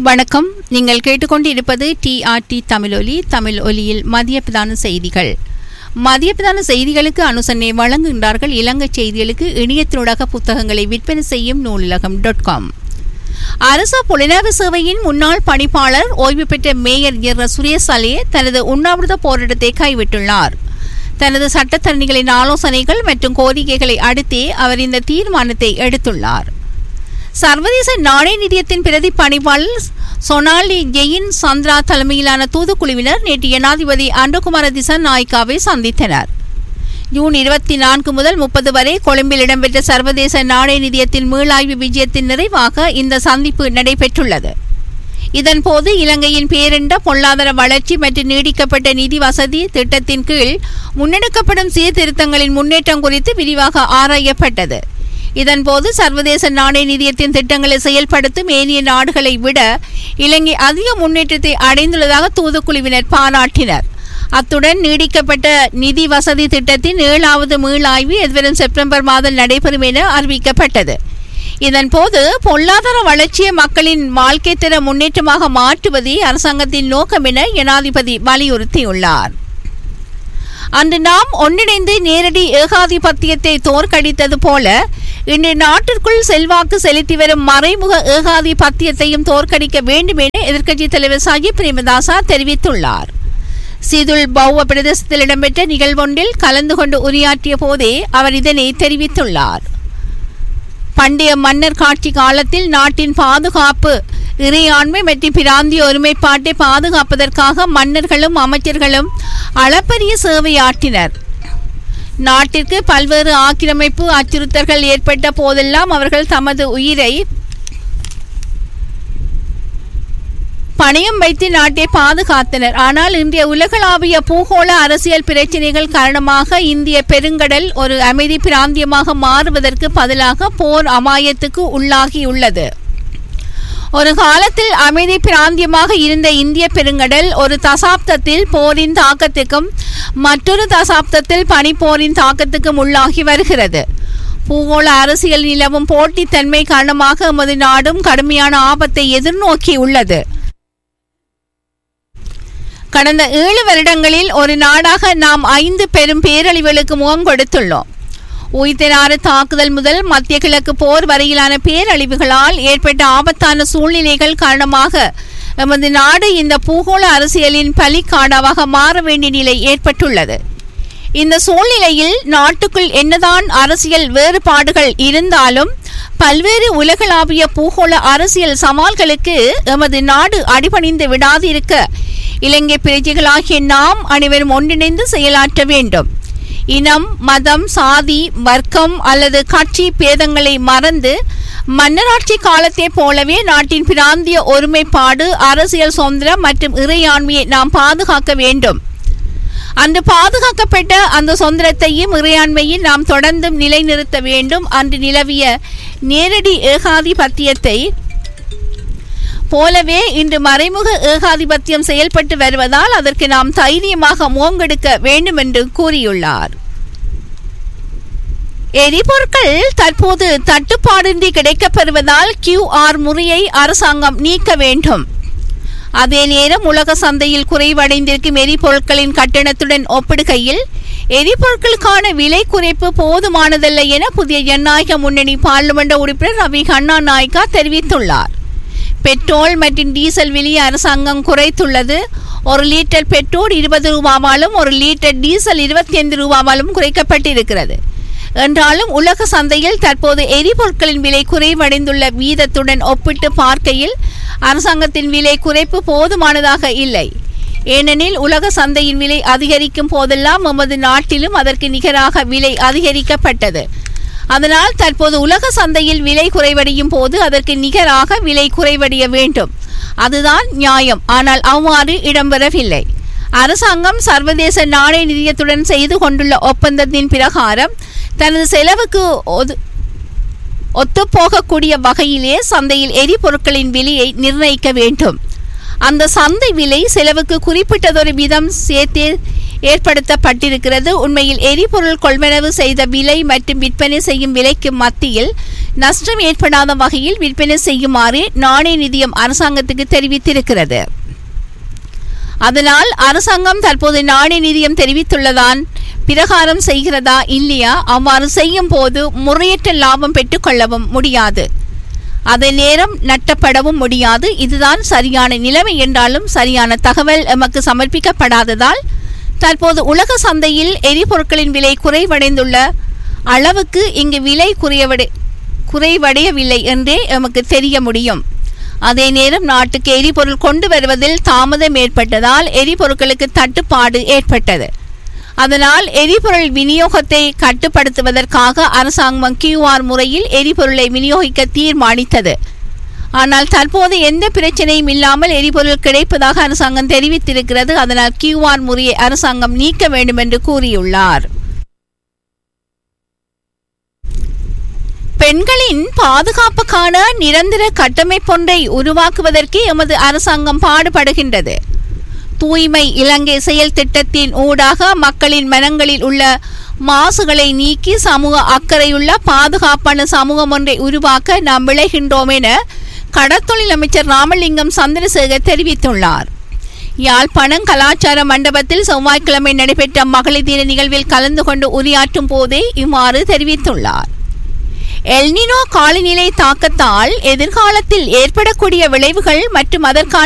வணக்கம் நீங்கள் கேட்டுக்கொண்டிருப்பது டிஆர்டி தமிழொலி தமிழ் ஒலியில் மதிய பிரதான செய்திகள் மதிய பிரதான செய்திகளுக்கு அனுசரணை வழங்குகின்றார்கள் இலங்கை செய்திகளுக்கு இணையத்தினூடாக புத்தகங்களை விற்பனை செய்யும் நூலகம் டாட் காம் அரசு புலனாய்வு சேவையின் முன்னாள் பணிப்பாளர் ஓய்வு பெற்ற மேயர் எர் சுரேஷ் அலே தனது உண்ணாவிரத போராட்டத்தை கைவிட்டுள்ளார் தனது சட்டத்தரணிகளின் ஆலோசனைகள் மற்றும் கோரிக்கைகளை அடுத்தே அவர் இந்த தீர்மானத்தை எடுத்துள்ளார் சர்வதேச நாணய நிதியத்தின் பிரதி பணிப்பாளர் சொனாலி ஜெயின் சந்திரா தலைமையிலான தூதுக்குழுவினர் நேற்று ஜனாதிபதி அன்றகுமார திசன் நாய்க்காவை சந்தித்தனர் ஜூன் இருபத்தி நான்கு முதல் முப்பது வரை கொழும்பில் இடம்பெற்ற சர்வதேச நாணய நிதியத்தின் மீளாய்வு விஜயத்தின் நிறைவாக இந்த சந்திப்பு நடைபெற்றுள்ளது இதன்போது இலங்கையின் பேரிண்ட பொருளாதார வளர்ச்சி மற்றும் நீடிக்கப்பட்ட நிதி வசதி திட்டத்தின் கீழ் முன்னெடுக்கப்படும் சீர்திருத்தங்களின் முன்னேற்றம் குறித்து விரிவாக ஆராயப்பட்டது இதன்போது சர்வதேச நாணய நிதியத்தின் திட்டங்களை செயல்படுத்தும் ஏனைய நாடுகளை விட இலங்கை அதிக முன்னேற்றத்தை அடைந்துள்ளதாக தூதுக்குழுவினர் பாராட்டினர் அத்துடன் நீடிக்கப்பட்ட நிதி வசதி திட்டத்தின் ஏழாவது மீளாய்வு எதிர்வரும் செப்டம்பர் மாதம் நடைபெறும் என அறிவிக்கப்பட்டது இதன்போது பொருளாதார வளர்ச்சியை மக்களின் வாழ்க்கை தர முன்னேற்றமாக மாற்றுவதே அரசாங்கத்தின் நோக்கம் என ஜனாதிபதி வலியுறுத்தியுள்ளார் அன்று நாம் ஒன்றிணைந்து நேரடி ஏகாதிபத்தியத்தை தோற்கடித்தது போல இன்று நாட்டிற்குள் செல்வாக்கு செலுத்தி வரும் மறைமுக ஏகாதிபத்தியத்தையும் தோற்கடிக்க வேண்டும் என எதிர்க்கட்சித் தலைவர் சஜித் பிரேமதாசா தெரிவித்துள்ளார் சிதுல் பௌவ பிரதேசத்தில் இடம்பெற்ற நிகழ்வொன்றில் கலந்து கொண்டு உரையாற்றிய போதே அவர் இதனை தெரிவித்துள்ளார் பண்டைய மன்னர் காட்சி காலத்தில் நாட்டின் பாதுகாப்பு இறையாண்மை மற்றும் பிராந்திய ஒருமைப்பாட்டை பாதுகாப்பதற்காக மன்னர்களும் அமைச்சர்களும் அளப்பரிய சேவையாற்றினர் நாட்டிற்கு பல்வேறு ஆக்கிரமிப்பு அச்சுறுத்தல்கள் ஏற்பட்ட போதெல்லாம் அவர்கள் தமது உயிரை பணயம் வைத்து நாட்டை பாதுகாத்தனர் ஆனால் இன்றைய உலகளாவிய பூகோள அரசியல் பிரச்சினைகள் காரணமாக இந்திய பெருங்கடல் ஒரு அமைதி பிராந்தியமாக மாறுவதற்கு பதிலாக போர் அமாயத்துக்கு உள்ளாகியுள்ளது ஒரு காலத்தில் அமைதி பிராந்தியமாக இருந்த இந்திய பெருங்கடல் ஒரு தசாப்தத்தில் போரின் தாக்கத்துக்கும் மற்றொரு தசாப்தத்தில் பனிப்போரின் தாக்கத்துக்கும் உள்ளாகி வருகிறது பூகோள அரசியல் நிலவும் போட்டித்தன்மை காரணமாக எமது நாடும் கடுமையான ஆபத்தை எதிர்நோக்கி உள்ளது கடந்த ஏழு வருடங்களில் ஒரு நாடாக நாம் ஐந்து பெரும் பேரழிவுகளுக்கு முகம் கொடுத்துள்ளோம் உயிர்த்தினாறு தாக்குதல் முதல் மத்திய கிழக்கு போர் வரையிலான பேரழிவுகளால் ஏற்பட்ட ஆபத்தான சூழ்நிலைகள் காரணமாக எமது நாடு இந்த பூகோள அரசியலின் பலிக்காடாவாக மாற வேண்டிய நிலை ஏற்பட்டுள்ளது இந்த சூழ்நிலையில் நாட்டுக்குள் என்னதான் அரசியல் வேறுபாடுகள் இருந்தாலும் பல்வேறு உலகளாவிய பூகோள அரசியல் சவால்களுக்கு எமது நாடு அடிபணிந்து விடாதிருக்க இலங்கை பிரஜைகளாகிய நாம் அனைவரும் ஒன்றிணைந்து செயலாற்ற வேண்டும் இனம் மதம் சாதி வர்க்கம் அல்லது கட்சி பேதங்களை மறந்து மன்னராட்சி காலத்தை போலவே நாட்டின் பிராந்திய ஒருமைப்பாடு அரசியல் சுதந்திரம் மற்றும் இறையாண்மையை நாம் பாதுகாக்க வேண்டும் அன்று பாதுகாக்கப்பட்ட அந்த சுதந்திரத்தையும் இறையாண்மையும் நாம் தொடர்ந்தும் நிலைநிறுத்த வேண்டும் அன்று நிலவிய நேரடி ஏகாதிபத்தியத்தை போலவே இன்று மறைமுக ஏகாதிபத்தியம் செயல்பட்டு வருவதால் அதற்கு நாம் தைரியமாக முகங்கெடுக்க வேண்டும் என்று கூறியுள்ளார் எரிபொருட்கள் தற்போது தட்டுப்பாடின்றி கிடைக்கப்பெறுவதால் கியூஆர் முறையை அரசாங்கம் நீக்க வேண்டும் அதே நேரம் உலக சந்தையில் குறைவடைந்திருக்கும் எரிபொருட்களின் கட்டணத்துடன் ஒப்பிடுகையில் எரிபொருட்களுக்கான விலை குறைப்பு போதுமானதல்ல என புதிய ஜனநாயக முன்னணி பார்லிமெண்ட் உறுப்பினர் ரவி கண்ணா நாய்கா தெரிவித்துள்ளார் பெட்ரோல் மற்றும் டீசல் விலையை அரசாங்கம் குறைத்துள்ளது ஒரு லிட்டர் பெட்ரோல் இருபது ரூபாவாலும் ஒரு லிட்டர் டீசல் இருபத்தி ஐந்து ரூபாவாலும் குறைக்கப்பட்டிருக்கிறது என்றாலும் உலக சந்தையில் தற்போது எரிபொருட்களின் விலை குறைவடைந்துள்ள வீதத்துடன் ஒப்பிட்டு பார்க்கையில் அரசாங்கத்தின் விலை குறைப்பு போதுமானதாக இல்லை ஏனெனில் உலக சந்தையின் விலை அதிகரிக்கும் போதெல்லாம் நமது நாட்டிலும் அதற்கு நிகராக விலை அதிகரிக்கப்பட்டது அதனால் தற்போது உலக சந்தையில் விலை குறைவடையும் போது அதற்கு நிகராக விலை குறைவடைய வேண்டும் அதுதான் நியாயம் ஆனால் அவ்வாறு இடம்பெறவில்லை அரசாங்கம் சர்வதேச நாணய நிதியத்துடன் செய்து கொண்டுள்ள ஒப்பந்தத்தின் பிரகாரம் தனது செலவுக்கு ஒது ஒத்துப்போகக்கூடிய வகையிலே சந்தையில் எரிபொருட்களின் விலையை நிர்ணயிக்க வேண்டும் அந்த சந்தை விலை செலவுக்கு குறிப்பிட்டதொரு விதம் சேர்த்தே ஏற்படுத்தப்பட்டிருக்கிறது உண்மையில் எரிபொருள் கொள்வனவு செய்த விலை மற்றும் விற்பனை செய்யும் விலைக்கு மத்தியில் நஷ்டம் ஏற்படாத வகையில் விற்பனை செய்யுமாறு நாணய நிதியம் அரசாங்கத்துக்கு தெரிவித்திருக்கிறது அதனால் அரசாங்கம் தற்போது நாணய நிதியம் தெரிவித்துள்ளதான் பிரகாரம் செய்கிறதா இல்லையா அவ்வாறு செய்யும் போது முறையற்ற லாபம் பெற்றுக்கொள்ளவும் முடியாது அதே நேரம் நட்டப்படவும் முடியாது இதுதான் சரியான நிலைமை என்றாலும் சரியான தகவல் எமக்கு சமர்ப்பிக்கப்படாததால் தற்போது உலக சந்தையில் எரிபொருட்களின் விலை குறைவடைந்துள்ள அளவுக்கு இங்கு விலை குறைவடை குறைவடையவில்லை என்றே எமக்கு தெரிய முடியும் அதே நேரம் நாட்டுக்கு எரிபொருள் கொண்டு வருவதில் தாமதம் ஏற்பட்டதால் எரிபொருட்களுக்கு தட்டுப்பாடு ஏற்பட்டது அதனால் எரிபொருள் விநியோகத்தை கட்டுப்படுத்துவதற்காக அரசாங்கம் கியூஆர் முறையில் எரிபொருளை விநியோகிக்க தீர்மானித்தது ஆனால் தற்போது எந்த பிரச்சனையும் இல்லாமல் எரிபொருள் கிடைப்பதாக அரசாங்கம் தெரிவித்திருக்கிறது அதனால் கியூஆர் முறையை அரசாங்கம் நீக்க வேண்டும் என்று கூறியுள்ளார் பெண்களின் பாதுகாப்புக்கான நிரந்தர கட்டமைப்பொன்றை உருவாக்குவதற்கு எமது அரசாங்கம் பாடுபடுகின்றது தூய்மை இலங்கை செயல் திட்டத்தின் ஊடாக மக்களின் மனங்களில் உள்ள மாசுகளை நீக்கி சமூக அக்கறையுள்ள பாதுகாப்பான சமூகம் ஒன்றை உருவாக்க நாம் விளைகின்றோம் என கடற்தொழில் அமைச்சர் ராமலிங்கம் சந்திரசேகர் தெரிவித்துள்ளார் யாழ்ப்பாணம் கலாச்சார மண்டபத்தில் செவ்வாய்க்கிழமை நடைபெற்ற மகளிர் தின நிகழ்வில் கலந்து கொண்டு உரையாற்றும் போதே இவ்வாறு தெரிவித்துள்ளார் எல்னினோ காலநிலை தாக்கத்தால் எதிர்காலத்தில் ஏற்படக்கூடிய விளைவுகள் மற்றும் அதற்கான